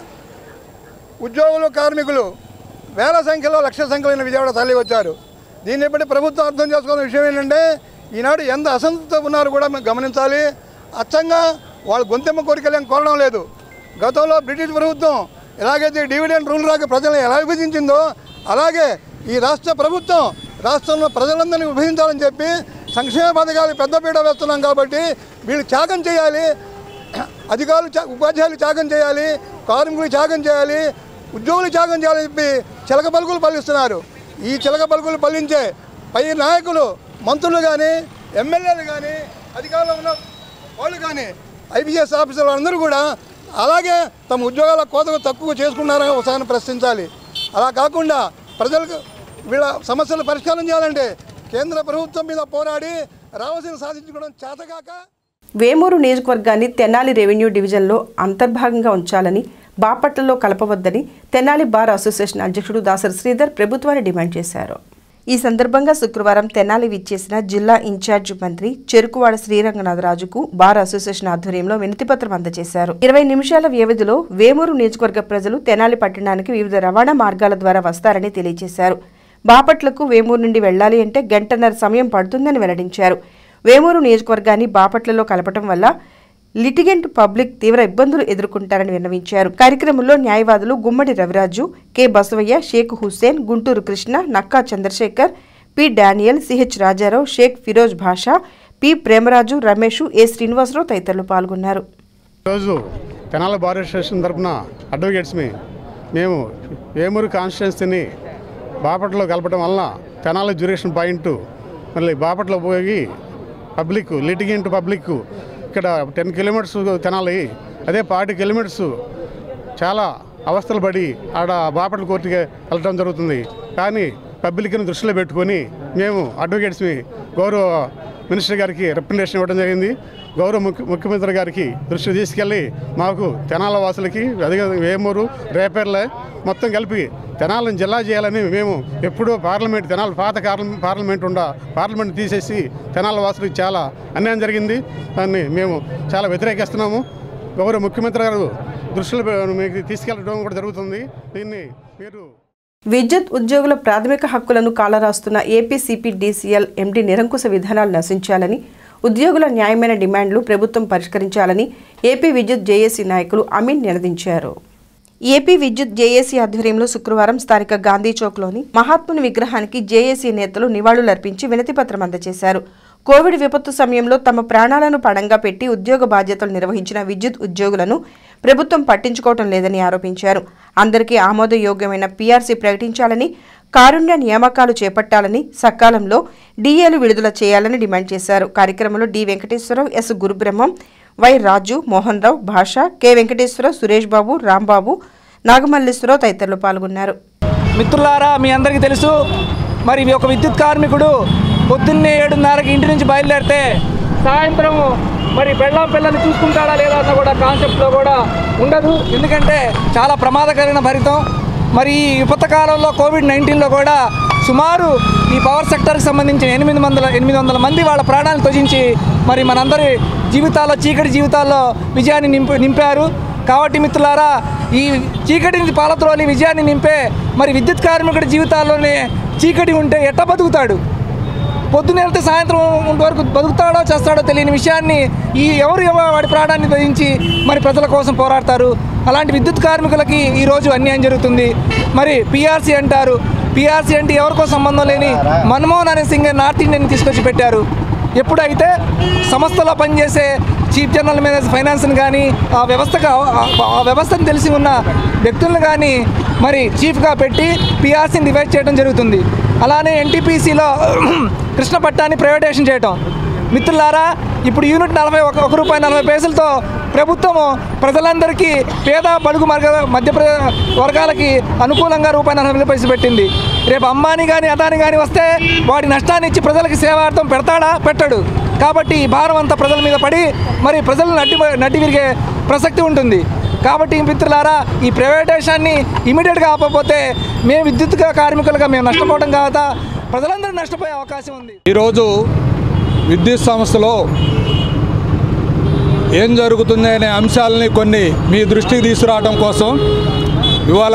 [SPEAKER 11] ఉద్యోగులు కార్మికులు వేల సంఖ్యలో లక్ష సంఖ్యలో విజయవాడ తరలి వచ్చారు దీన్ని బట్టి ప్రభుత్వం అర్థం చేసుకోవాల్సిన విషయం ఏంటంటే ఈనాడు ఎంత అసంతృప్తితో ఉన్నారో కూడా మేము గమనించాలి అచ్చంగా వాళ్ళు గొంతెమ్మ కోరికలేం కోరడం లేదు గతంలో బ్రిటిష్ ప్రభుత్వం ఎలాగైతే డివిడెండ్ రూల్ రాక ప్రజలను ఎలా విభజించిందో అలాగే ఈ రాష్ట్ర ప్రభుత్వం రాష్ట్రంలో ప్రజలందరినీ విభజించాలని చెప్పి సంక్షేమ పథకాలు పెద్దపీట వేస్తున్నాం కాబట్టి వీళ్ళు త్యాగం చేయాలి అధికారులు త్యా- ఉపాధ్యాయులు త్యాగం చేయాలి కార్మికులు త్యాగం చేయాలి ఉద్యోగులు త్యాగం చేయాలని చెప్పి చిలక పలుకులు పలిస్తున్నారు ఈ చిలక పలుకులు పలించే పై నాయకులు మంత్రులు కానీ ఎమ్మెల్యేలు కానీ అధికారంలో ఉన్న వాళ్ళు కానీ ఐపీఎస్ ఆఫీసర్లు అందరూ కూడా అలాగే తమ ఉద్యోగాల కోతకు తక్కువ చేసుకున్నారని ఒకసారి ప్రశ్నించాలి అలా కాకుండా ప్రజలకు వీళ్ళ సమస్యలు పరిష్కారం చేయాలంటే కేంద్ర ప్రభుత్వం మీద పోరాడి రావాల్సిన సాధించుకోవడం చేతగాక
[SPEAKER 1] వేమూరు నియోజకవర్గాన్ని తెనాలి రెవెన్యూ డివిజన్లో అంతర్భాగంగా ఉంచాలని బాపట్లలో కలపవద్దని తెనాలి బార్ అసోసియేషన్ అధ్యక్షుడు దాసరి శ్రీధర్ ప్రభుత్వాన్ని డిమాండ్ చేశారు ఈ సందర్భంగా శుక్రవారం తెనాలి విచ్చేసిన జిల్లా ఇన్ఛార్జ్ మంత్రి చెరుకువాడ శ్రీరంగనాథరాజుకు బార్ అసోసియేషన్ ఆధ్వర్యంలో వినతిపత్రం అందజేశారు ఇరవై నిమిషాల వ్యవధిలో వేమూరు నియోజకవర్గ ప్రజలు తెనాలి పట్టణానికి వివిధ రవాణా మార్గాల ద్వారా వస్తారని తెలియజేశారు బాపట్లకు వేమూరు నుండి వెళ్లాలి అంటే గంటన్నర సమయం పడుతుందని వెల్లడించారు వేమూరు నియోజకవర్గాన్ని బాపట్లలో కలపటం వల్ల లిటిగెంట్ పబ్లిక్ తీవ్ర ఇబ్బందులు ఎదుర్కొంటారని విన్నవించారు కార్యక్రమంలో న్యాయవాదులు Gummadi Raviraju K Basavaiah Sheikh Hussain Guntur Krishna Nakka Chandrasekhar P Daniel CH Rajarao Sheikh Feroz Basha P Premaraju Ramesh A Srinivasarao తదితరులు పాల్గొన్నారు
[SPEAKER 12] ఈరోజు తెనాల బార్ అసోసియేషన్ తరఫున అడ్వకేట్స్ని మేము వేమూరు కాన్స్టిట్యున్సీని బాపట్లలో కలపడం వలన తెనాల జ్యూరేషన్ పాయింట్ మళ్ళీ బాపట్లో పోయి పబ్లిక్ లిటిగెంట్ పబ్లిక్ ఇక్కడ టెన్ కిలోమీటర్స్ తెనాలి అదే ఫార్టీ కిలోమీటర్స్ చాలా అవస్థలు పడి ఆడ బాపట్ల కోర్టుకి వెళ్ళటం జరుగుతుంది కానీ పబ్లిక్ని దృష్టిలో పెట్టుకొని మేము అడ్వకేట్స్ని గౌరవ మినిస్టర్ గారికి రిప్రజెంటేషన్ ఇవ్వడం జరిగింది గౌరవ ముఖ్య ముఖ్యమంత్రి గారికి దృష్టి తీసుకెళ్ళి మాకు తెనాల వాసులకి అదే వేమూరు రేపర్లే మొత్తం కలిపి తెనాలను జిల్లా చేయాలని మేము ఎప్పుడూ పార్లమెంట్ తెనాల పాత కార్ల- పార్లమెంట్ ఉండ పార్లమెంట్ తీసేసి తెనాల వాసులకు చాలా అన్యాయం జరిగింది దాన్ని మేము చాలా వ్యతిరేకిస్తున్నాము గౌరవ ముఖ్యమంత్రి గారు దృష్టిలో పె- మీకు తీసుకెళ్ళడం కూడా జరుగుతుంది దీన్ని మీరు
[SPEAKER 1] విద్యుత్ ఉద్యోగుల ప్రాథమిక హక్కులను కాలరాస్తున్న ఏపీ సిపిడిసిఎల్ ఎండి నిరంకుశ విధానాలు నశించాలని ఉద్యోగుల న్యాయమైన డిమాండ్లు ప్రభుత్వం పరిష్కరించాలని ఏపీ విద్యుత్ జేఏసీ నాయకులు అమీన్ నిలదించారు ఏపీ విద్యుత్ జేఏసీ ఆధ్వర్యంలో శుక్రవారం స్థానిక గాంధీ చౌక్లోని మహాత్ముని విగ్రహానికి జేఏసీ నేతలు నివాళులర్పించి వినతిపత్రం అందజేశారు కోవిడ్ విపత్తు సమయంలో తమ ప్రాణాలను పణంగా పెట్టి ఉద్యోగ బాధ్యతలు నిర్వహించిన విద్యుత్ ఉద్యోగులను ప్రభుత్వం పట్టించుకోవటం లేదని ఆరోపించారు అందరికీ ఆమోదయోగ్యమైన పీఆర్సీ ప్రకటించాలని కారుణ్య నియామకాలు చేపట్టాలని సకాలంలో డీఏలు విడుదల చేయాలని డిమాండ్ చేశారు కార్యక్రమంలో D Venkateswararao S Gurubrahmam Y Raju Mohan Rao Basha K Venkateswararao Suresh Babu Rambabu Nagamalleswararao తదితరులు పాల్గొన్నారు
[SPEAKER 13] మిత్రులారా మీ అందరికీ తెలుసు మరి ఒక విద్యుత్ కార్మికుడు పొద్దున్నే ఏడున్నరకి ఇంటి నుంచి బయలుదేరితే సాయంత్రం మరి పెళ్ళాం పిల్లల్ని చూసుకుంటాడా లేదా అన్న కూడా కాన్సెప్ట్లో కూడా ఉండదు ఎందుకంటే చాలా ప్రమాదకరమైన భరితం మరి ఈ విపత్తు కాలంలో కోవిడ్ నైన్టీన్లో కూడా సుమారు ఈ పవర్ సెక్టర్కి సంబంధించిన ఎనిమిది వందల ఎనిమిది వందల మంది వాళ్ళ ప్రాణాలు త్యజించి మరి మనందరి జీవితాల్లో చీకటి జీవితాల్లో విజయాన్ని నింప నింపారు కాబట్టి మిత్రులారా ఈ చీకటిని పాలత్రోలి విజయాన్ని నింపే మరి విద్యుత్ కార్మికుడి జీవితాల్లోనే చీకటి ఉంటే ఎట్ట బతుకుతాడు పొద్దున్న వెళ్తే సాయంత్రం వరకు బతుకుతాడో చేస్తాడో తెలియని విషయాన్ని ఈ ఎవరు ఎవ- వాడి ప్రాణాన్ని ధరించి మరి ప్రజల కోసం పోరాడతారు అలాంటి విద్యుత్ కార్మికులకి ఈరోజు అన్యాయం జరుగుతుంది మరి పిఆర్సీ అంటారు పిఆర్సీ అంటే ఎవరికో సంబంధం లేని మన్మోహన్ అనే సింగర్ నార్త్ ఇండియన్ తీసుకొచ్చి పెట్టారు ఎప్పుడైతే సంస్థలో పనిచేసే చీఫ్ జనరల్ మేనేజర్ ఫైనాన్స్ని కానీ ఆ వ్యవస్థగా ఆ- ఆ వ్యవస్థను తెలిసి ఉన్న వ్యక్తులను కానీ మరి చీఫ్గా పెట్టి పిఆర్సీని డివైడ్ చేయడం జరుగుతుంది అలానే ఎన్టీపీసీలో కృష్ణ పట్టాన్ని ప్రైవేటైజేషన్ చేయటం మిత్రులారా ఇప్పుడు యూనిట్ నలభై ఒక ఒక రూపాయి నలభై పైసలతో ప్రభుత్వము ప్రజలందరికీ పేద బడుగు మార్గ మధ్య ప్ర- వర్గాలకి అనుకూలంగా రూపాయి నలభై పైసలు పెట్టింది రేపు అమ్మాని కానీ అదాని కానీ వస్తే వాడి నష్టాన్ని ఇచ్చి ప్రజలకి సేవార్థం పెడతాడా పెట్టడు కాబట్టి ఈ భారం అంతా ప్రజల మీద పడి మరి ప్రజలు నడ్డి నడ్డి విరిగే ప్రసక్తి ఉంటుంది కాబట్టి మిత్రులారా ఈ ప్రైవేటైజేషన్ని ఇమీడియట్గా ఆపకపోతే మేము విద్యుత్ కార్మికులుగా మేము నష్టపోవడం కాదా ప్రజలందరూ నష్టపోయే అవకాశం ఉంది
[SPEAKER 14] ఈరోజు విద్యుత్ సంస్థలో ఏం జరుగుతుంది అనే అంశాలని కొన్ని మీ దృష్టికి తీసుకురావడం కోసం ఇవాళ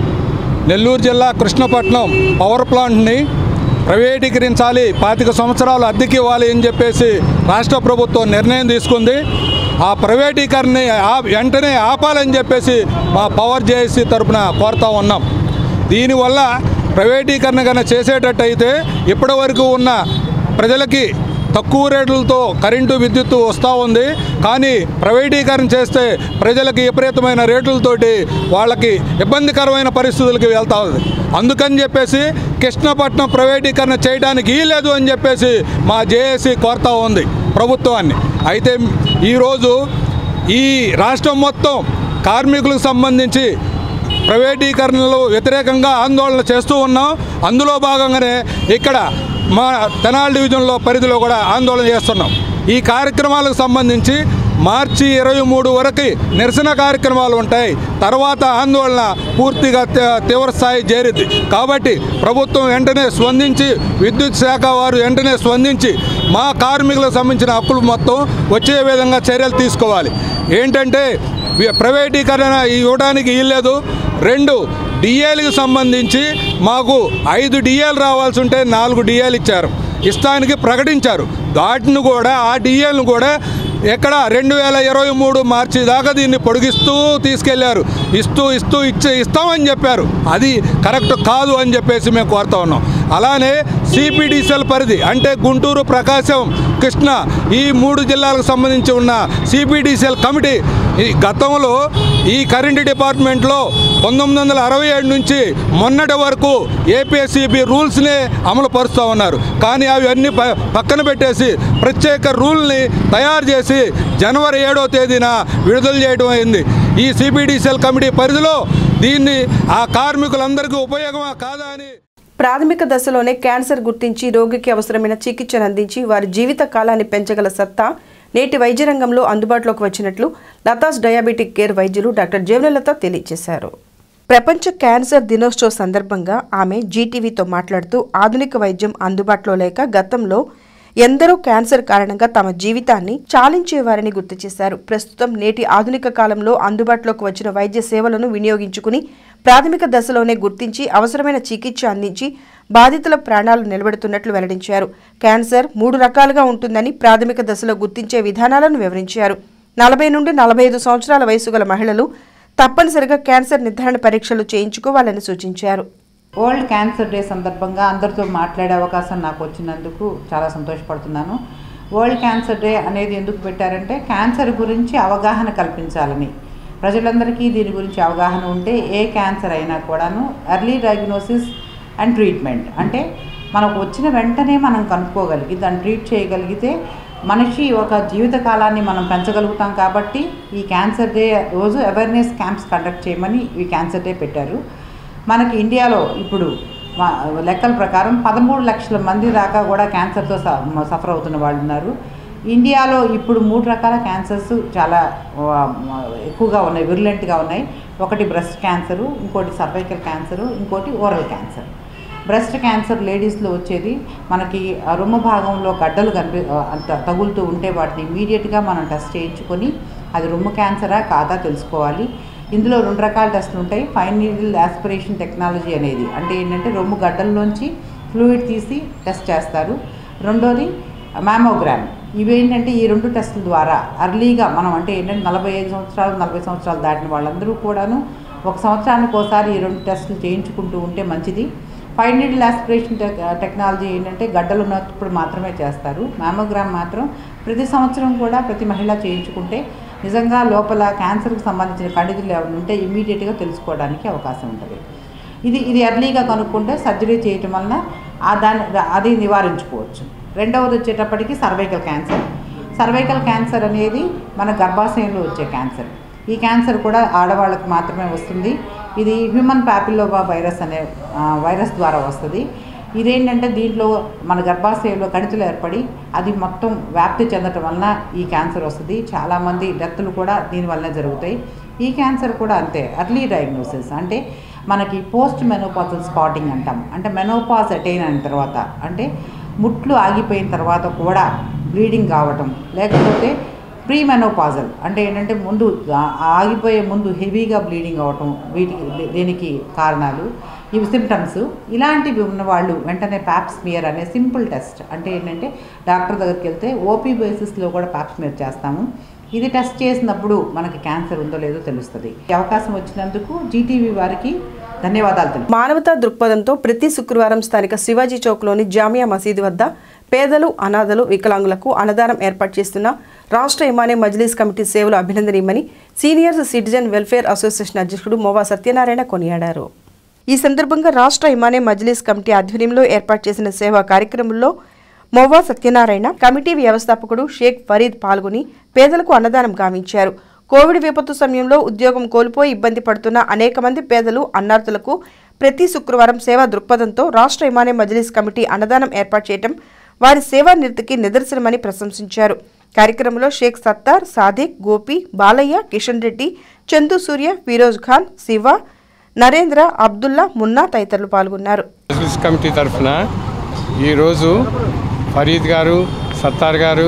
[SPEAKER 14] నెల్లూరు జిల్లా కృష్ణపట్నం పవర్ ప్లాంట్ని ప్రైవేటీకరించాలి పాతిక సంవత్సరాలు అద్దెకి ఇవ్వాలి అని చెప్పేసి రాష్ట్ర ప్రభుత్వం నిర్ణయం తీసుకుంది ఆ ప్రైవేటీకరణని ఆ- వెంటనే ఆపాలని చెప్పేసి మా పవర్ జేఏసీ తరపున కోరుతా ఉన్నాం దీనివల్ల ప్రైవేటీకరణ కన్నా చేసేటట్టయితే ఇప్పటి వరకు ఉన్న ప్రజలకి తక్కువ రేట్లతో కరెంటు విద్యుత్తు వస్తూ ఉంది కానీ ప్రైవేటీకరణ చేస్తే ప్రజలకి విపరీతమైన రేట్లతోటి వాళ్ళకి ఇబ్బందికరమైన పరిస్థితులకి వెళ్తా ఉంది అందుకని చెప్పేసి కృష్ణపట్నం ప్రైవేటీకరణ చేయడానికి లేదు అని చెప్పేసి మా జేఏసీ కోరుతా ఉంది ప్రభుత్వాన్ని అయితే ఈరోజు ఈ రాష్ట్రం మొత్తం కార్మికులకు సంబంధించి ప్రైవేటీకరణలు వ్యతిరేకంగా ఆందోళన చేస్తూ ఉన్నాం అందులో భాగంగానే ఇక్కడ మా తెనాలి డివిజన్లో పరిధిలో కూడా ఆందోళన చేస్తున్నాం ఈ కార్యక్రమాలకు సంబంధించి మార్చి ఇరవై మూడు వరకు నిరసన కార్యక్రమాలు ఉంటాయి తర్వాత ఆందోళన పూర్తిగా తీ- తీవ్ర స్థాయి చేరింది కాబట్టి ప్రభుత్వం వెంటనే స్పందించి విద్యుత్ శాఖ వారు వెంటనే స్పందించి మా కార్మికులకు సంబంధించిన హక్కులు మొత్తం వచ్చే విధంగా చర్యలు తీసుకోవాలి ఏంటంటే వి- ప్రైవేటీకరణ ఇవ్వడానికి ఇవ్వలేదు రెండు డిఏలకు సంబంధించి మాకు ఐదు డిఏలు రావాల్సి ఉంటే నాలుగు డిఏలు ఇచ్చారు ఇస్తానికి ప్రకటించారు వాటిని కూడా ఆ డిఏలను కూడా ఎక్కడ రెండు వేల ఇరవై మూడు మార్చి దాకా దీన్ని పొడిగిస్తూ తీసుకెళ్లారు ఇస్తూ ఇస్తూ ఇచ్చే ఇస్తామని చెప్పారు అది కరెక్ట్ కాదు అని చెప్పేసి మేము కోరుతా ఉన్నాం అలానే సిపిడిసిఎల్ పరిధి అంటే గుంటూరు ప్రకాశం కృష్ణ ఈ మూడు జిల్లాలకు సంబంధించి ఉన్న సిపిడిసిఎల్ కమిటీ ఈ గతంలో ఈ కరెంటు డిపార్ట్మెంట్లో పంతొమ్మిది వందల అరవై ఏడు నుంచి మొన్నటి వరకు ఏపీఎస్సిబి రూల్స్నే అమలు పరుస్తూ ఉన్నారు కానీ అవి అన్ని ప- పక్కన పెట్టేసి ప్రత్యేక రూల్ని తయారు చేసి జనవరి ఏడో తేదీన విడుదల చేయడం అయింది ఈ సిబిడిసిఎల్ కమిటీ పరిధిలో దీన్ని ఆ కార్మికులందరికీ ఉపయోగమా కాదా అని
[SPEAKER 1] ప్రాథమిక దశలోనే క్యాన్సర్ గుర్తించి రోగికి అవసరమైన చికిత్సను అందించి వారి జీవిత కాలాన్ని పెంచగల సత్తా నేటి వైద్య రంగంలో అందుబాటులోకి వచ్చినట్లు లతాస్ డయాబెటిక్ కేర్ వైద్యులు డాక్టర్ జీవనలత తెలియజేశారు ప్రపంచ క్యాన్సర్ దినోత్సవ సందర్భంగా ఆమె జీటీవీతో మాట్లాడుతూ ఆధునిక వైద్యం అందుబాటులో లేక గతంలో ఎందరో క్యాన్సర్ కారణంగా తమ జీవితాన్ని చాలించేవారని గుర్తు చేశారు ప్రస్తుతం నేటి ఆధునిక కాలంలో అందుబాటులోకి వచ్చిన వైద్య సేవలను వినియోగించుకుని ప్రాథమిక దశలోనే గుర్తించి అవసరమైన చికిత్స అందించి బాధితుల ప్రాణాలు నిలబెడుతున్నట్లు వెల్లడించారు క్యాన్సర్ మూడు రకాలుగా ఉంటుందని ప్రాథమిక దశలో గుర్తించే విధానాలను వివరించారు నలభై నుండి నలభై ఐదు సంవత్సరాల వయసు గల మహిళలు తప్పనిసరిగా క్యాన్సర్ నిర్ధారణ పరీక్షలు చేయించుకోవాలని సూచించారు
[SPEAKER 15] వరల్డ్ క్యాన్సర్ డే సందర్భంగా అందరితో మాట్లాడే అవకాశం నాకు వచ్చినందుకు చాలా సంతోషపడుతున్నాను వరల్డ్ క్యాన్సర్ డే అనేది ఎందుకు పెట్టారంటే క్యాన్సర్ గురించి అవగాహన కల్పించాలని ప్రజలందరికీ దీని గురించి అవగాహన ఉంటే ఏ క్యాన్సర్ అయినా కూడాను ఎర్లీ డయాగ్నోసిస్ అండ్ ట్రీట్మెంట్ అంటే మనకు వచ్చిన వెంటనే మనం కనుక్కోగలిగి దాన్ని ట్రీట్ చేయగలిగితే మనిషి ఒక జీవిత కాలాన్ని మనం పెంచగలుగుతాం కాబట్టి ఈ క్యాన్సర్ డే రోజు అవేర్నెస్ క్యాంప్స్ కండక్ట్ చేయమని ఈ క్యాన్సర్ డే పెట్టారు మనకి ఇండియాలో ఇప్పుడు మా- లెక్కల ప్రకారం పదమూడు లక్షల మంది దాకా కూడా క్యాన్సర్తో స- సఫర్ అవుతున్న వాళ్ళు ఉన్నారు ఇండియాలో ఇప్పుడు మూడు రకాల క్యాన్సర్స్ చాలా ఆ, ఎక్కువగా ఉన్నాయి విరులెంట్గా ఉన్నాయి ఒకటి బ్రెస్ట్ క్యాన్సరు ఇంకోటి సర్వైకల్ క్యాన్సరు ఇంకోటి ఓరల్ క్యాన్సర్ బ్రెస్ట్ క్యాన్సర్ లేడీస్లో వచ్చేది మనకి ఆ రొమ్ము భాగంలో గడ్డలు కనిపి ఆ, అంత తగులుతూ ఉంటే వాటిని ఇమీడియట్గా మనం టెస్ట్ చేయించుకొని అది రొమ్ము క్యాన్సరా కాదా తెలుసుకోవాలి ఇందులో రెండు రకాల టెస్టులు ఉంటాయి ఫైన్ నీడిల్ ఆస్పిరేషన్ టెక్నాలజీ అనేది అంటే ఏంటంటే రొమ్ము గడ్డల్లోంచి ఫ్లూయిడ్ తీసి టెస్ట్ చేస్తారు రెండోది మ్యామోగ్రామ్ ఇవి ఏంటంటే ఈ రెండు టెస్టుల ద్వారా అర్లీగా మనం అంటే ఏంటంటే నలభై ఐదు సంవత్సరాలు నలభై సంవత్సరాలు దాటిన వాళ్ళందరూ కూడాను ఒక సంవత్సరానికి ఒకసారి ఈ రెండు టెస్టులు చేయించుకుంటూ ఉంటే మంచిది fine needle aspiration tech technology ఏంటంటే గడ్డలు ఉన్నప్పుడు మాత్రమే చేస్తారు మ్యామోగ్రామ్ మాత్రం ప్రతి సంవత్సరం కూడా ప్రతి మహిళ చేయించుకుంటే నిజంగా లోపల క్యాన్సర్కి సంబంధించిన కణితులు ఏమైనా ఉంటే ఇమీడియట్గా తెలుసుకోవడానికి అవకాశం ఉంటుంది ఇది ఇది ఎర్లీగా కనుక్కుంటే సర్జరీ చేయటం వలన ఆ దాని అది నివారించుకోవచ్చు రెండవది వచ్చేటప్పటికి సర్వైకల్ క్యాన్సర్ సర్వైకల్ క్యాన్సర్ అనేది మన గర్భాశయంలో వచ్చే క్యాన్సర్ ఈ క్యాన్సర్ కూడా ఆడవాళ్ళకు మాత్రమే వస్తుంది ఇది హ్యూమన్ ప్యాపిల్లోమా వైరస్ అనే ఆ, వైరస్ ద్వారా వస్తుంది ఇదేంటంటే దీంట్లో మన గర్భాశయంలో కణితులు ఏర్పడి అది మొత్తం వ్యాప్తి చెందటం వలన ఈ క్యాన్సర్ వస్తుంది చాలామంది డెత్తులు కూడా దీనివల్లనే జరుగుతాయి ఈ క్యాన్సర్ కూడా అంతే అర్లీ డయాగ్నోసిస్ అంటే మనకి పోస్ట్ మెనోపాజల్ స్పాటింగ్ అంటాం అంటే మెనోపాజ్ అటైన్ అయిన తర్వాత అంటే ముట్లు ఆగిపోయిన తర్వాత కూడా బ్లీడింగ్ కావటం లేకపోతే ప్రీ మెనోపాజల్ అంటే ఏంటంటే ముందు ఆ- ఆగిపోయే ముందు హెవీగా బ్లీడింగ్ అవటం వీటికి దే- దీనికి కారణాలు ఇవి సిమ్టమ్స్ ఇలాంటివి ఉన్న వాళ్ళు వెంటనే ప్యాప్ స్మియర్ అనే సింపుల్ టెస్ట్ అంటే ఏంటంటే డాక్టర్ దగ్గరికి వెళ్తే ఓపీ బేసిస్లో కూడా ప్యాప్ స్మియర్ చేస్తాము ఇది టెస్ట్ చేసినప్పుడు మనకి క్యాన్సర్ ఉందో లేదో తెలుస్తుంది ఈ అవకాశం వచ్చినందుకు జీటీవీ వారికి ధన్యవాదాలు తెలుపు
[SPEAKER 1] మానవతా దృక్పథంతో ప్రతి శుక్రవారం స్థానిక శివాజీ చౌక్లోని జామియా మసీదు వద్ద పేదలు అనాథలు వికలాంగులకు అన్నదానం ఏర్పాటు చేస్తున్న రాష్ట్ర ఇమానే మజ్లీస్ కమిటీ సేవలు అభినందనీయమని సీనియర్స్ సిటిజన్ వెల్ఫేర్ అసోసియేషన్ అధ్యక్షుడు మోవా సత్యనారాయణ కొనియాడారు ఈ సందర్భంగా రాష్ట్ర ఇమానే మజ్లీస్ కమిటీ ఆధ్వర్యంలో ఏర్పాటు చేసిన సేవా కార్యక్రమంలో మోవా సత్యనారాయణ కమిటీ వ్యవస్థాపకుడు షేక్ ఫరీద్ పాల్గొని పేదలకు అన్నదానం గావించారు కోవిడ్ విపత్తు సమయంలో ఉద్యోగం కోల్పోయి ఇబ్బంది పడుతున్న అనేక మంది పేదలు అన్నార్థులకు ప్రతి శుక్రవారం సేవా దృక్పథంతో రాష్ట్ర ఇమానే మజ్లీస్ కమిటీ అన్నదానం ఏర్పాటు చేయడం వారి సేవా నిరతికి నిదర్శనమని ప్రశంసించారు కార్యక్రమంలో షేక్ సత్తార్ సాదిక్ గోపి బాలయ్య కిషన్ రెడ్డి చందు సూర్య ఫిరోజ్ ఖాన్ శివ నరేంద్ర అబ్దుల్లా మున్నా తదితరులు పాల్గొన్నారు
[SPEAKER 16] మజ్లిస్ కమిటీ తరఫున ఈరోజు ఫరీద్ గారు సత్తార్ గారు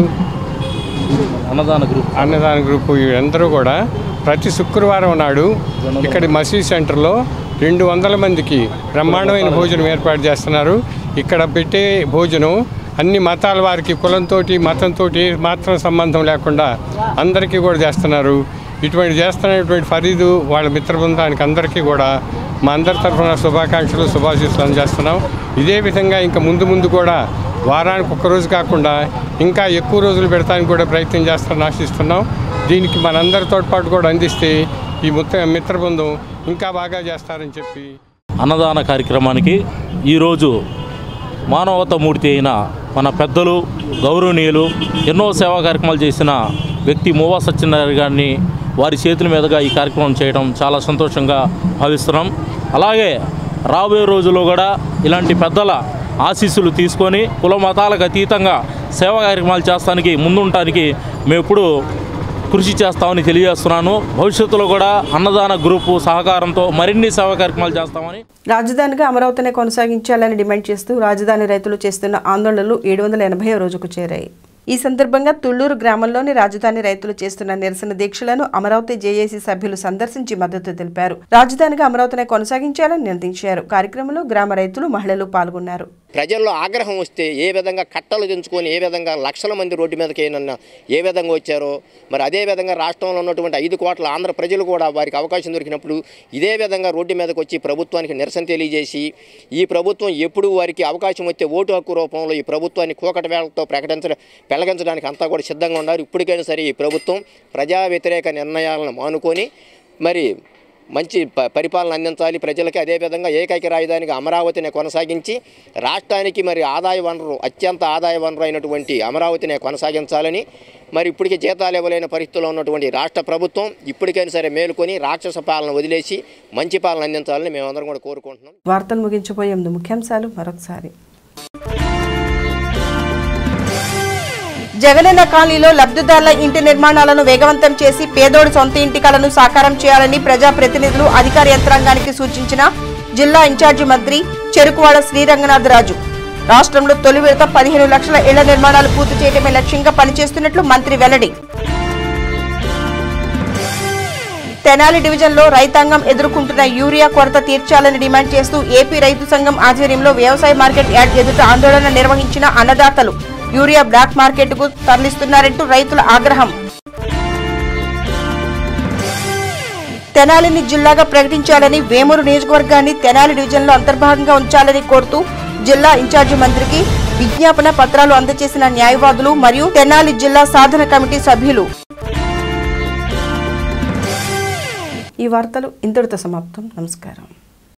[SPEAKER 16] అన్నదాన గ్రూప్ అన్నదాన గ్రూప్ వీరందరూ కూడా ప్రతి శుక్రవారం నాడు ఇక్కడి మసీద్ సెంటర్లో రెండు వందల మందికి బ్రహ్మాండమైన భోజనం ఏర్పాటు చేస్తున్నారు ఇక్కడ పెట్టే భోజనం అన్ని మతాల వారికి కులంతో మతంతో మాత్రం సంబంధం లేకుండా అందరికీ కూడా చేస్తున్నారు ఇటువంటి చేస్తున్నటువంటి ఫరీదు వాళ్ళ మిత్ర బృందానికి అందరికీ కూడా మా అందరి తరఫున శుభాకాంక్షలు శుభాశీస్సులు అందజేస్తున్నాం ఇదే విధంగా ఇంకా ముందు ముందు కూడా వారానికి ఒక్క రోజు కాకుండా ఇంకా ఎక్కువ రోజులు పెడతానికి కూడా ప్రయత్నం చేస్తారని ఆశిస్తున్నాం దీనికి మనందరి తోడ్పాటు కూడా అందిస్తే ఈ ముత్త మిత్ర బృందం ఇంకా బాగా చేస్తారని చెప్పి
[SPEAKER 17] అన్నదాన కార్యక్రమానికి ఈరోజు మానవతామూర్తి అయిన మన పెద్దలు గౌరవనీయులు ఎన్నో సేవా కార్యక్రమాలు చేసిన వ్యక్తి మోవా సత్యనారాయణ గారిని వారి చేతుల మీదుగా ఈ కార్యక్రమం చేయడం చాలా సంతోషంగా భావిస్తున్నాం అలాగే రాబోయే రోజుల్లో కూడా ఇలాంటి పెద్దల ఆశీస్సులు తీసుకొని కుల మతాలకు అతీతంగా సేవా కార్యక్రమాలు చేస్తానికి ముందుంటానికి మేము ఎప్పుడు కృషి చేస్తామని తెలియజేస్తున్నాను భవిష్యత్తులో కూడా అన్నదాన గ్రూపు సహకారంతో మరిన్ని సేవా కార్యక్రమాలు చేస్తామని
[SPEAKER 1] రాజధానిగా అమరావతిని కొనసాగించాలని డిమాండ్ చేస్తూ రాజధాని రైతులు చేస్తున్న ఆందోళనలు ఏడు వందల ఎనభై రోజుకు చేరాయి ఈ సందర్భంగా తుళ్లూరు గ్రామంలోని రాజధాని రైతులు చేస్తున్న నిరసన దీక్షలను అమరావతి జేఏసీ సభ్యులు సందర్శించి మద్దతు తెలిపారు రాజధానిగా అమరావతిని కొనసాగించాలని నిర్ణయించారు కార్యక్రమంలో గ్రామ రైతులు మహిళలు పాల్గొన్నారు
[SPEAKER 18] ప్రజల్లో ఆగ్రహం వస్తే ఏ విధంగా కట్టలు దించుకొని ఏ విధంగా లక్షల మంది రోడ్డు మీదకి నన్న ఏ విధంగా వచ్చారో మరి అదే విధంగా రాష్ట్రంలో ఉన్నటువంటి ఐదు కోట్ల ఆంధ్ర ప్రజలు కూడా వారికి అవకాశం దొరికినప్పుడు ఇదే విధంగా రోడ్డు మీదకి వచ్చి ప్రభుత్వానికి నిరసన తెలియజేసి ఈ ప్రభుత్వం ఎప్పుడు వారికి అవకాశం వస్తే ఓటు హక్కు రూపంలో ఈ ప్రభుత్వాన్ని కూకట వేళతో ప్రకటించడం పెళ్ళగించడానికి అంతా కూడా సిద్ధంగా ఉన్నారు ఇప్పటికైనా సరే ఈ ప్రభుత్వం ప్రజా వ్యతిరేక నిర్ణయాలను మానుకొని మరి మంచి ప పరిపాలన అందించాలి ప్రజలకి అదేవిధంగా ఏకైక రాజధానిగా అమరావతిని కొనసాగించి రాష్ట్రానికి మరి ఆదాయ వనరు అత్యంత ఆదాయ వనరు అయినటువంటి అమరావతిని కొనసాగించాలని మరి ఇప్పటికే జీతాలు ఇవ్వలేని పరిస్థితుల్లో ఉన్నటువంటి రాష్ట్ర ప్రభుత్వం ఇప్పటికైనా సరే మేలుకొని రాక్షస పాలన వదిలేసి మంచి పాలన అందించాలని మేమందరం కూడా కోరుకుంటున్నాం
[SPEAKER 1] వార్తలు ముగించిపోయే ముందు ముఖ్యాంశాలు మరొకసారి జగనన్న కాలనీలో లబ్ధిదారుల ఇంటి నిర్మాణాలను వేగవంతం చేసి పేదోడి సొంత ఇంటి కలను సాకారం చేయాలని ప్రజాప్రతినిధులు అధికార యంత్రాంగానికి సూచించిన జిల్లా ఇన్ఛార్జి మంత్రి చెరుకువాడ శ్రీరంగనాథరాజు రాష్ట్రంలో తొలి విడత పదిహేను లక్షల ఇళ్ల నిర్మాణాలు పూర్తి చేయడమే లక్ష్యంగా పనిచేస్తున్నట్లు మంత్రి వెల్లడి తెనాలి డివిజన్లో రైతాంగం ఎదుర్కొంటున్న యూరియా కొరత తీర్చాలని డిమాండ్ చేస్తూ ఏపీ రైతు సంఘం ఆధ్వర్యంలో వ్యవసాయ మార్కెట్ యార్డ్ ఎదుట ఆందోళన నిర్వహించిన అన్నదాతలు యూరియా బ్లాక్ మార్కెట్కు తరలిస్తున్నారంటూ రైతుల ఆగ్రహం తెనాలిని జిల్లాగా ప్రకటించాలని వేమూరు నియోజకవర్గాన్ని తెనాలి డివిజన్లో అంతర్భాగంగా ఉంచాలని కోరుతూ జిల్లా ఇన్ఛార్జి మంత్రికి విజ్ఞాపన పత్రాలు అందజేసిన న్యాయవాదులు మరియు తెనాలి జిల్లా సాధన కమిటీ సభ్యులు ఈ వార్తలు ఇంతటితో సమాప్తం నమస్కారం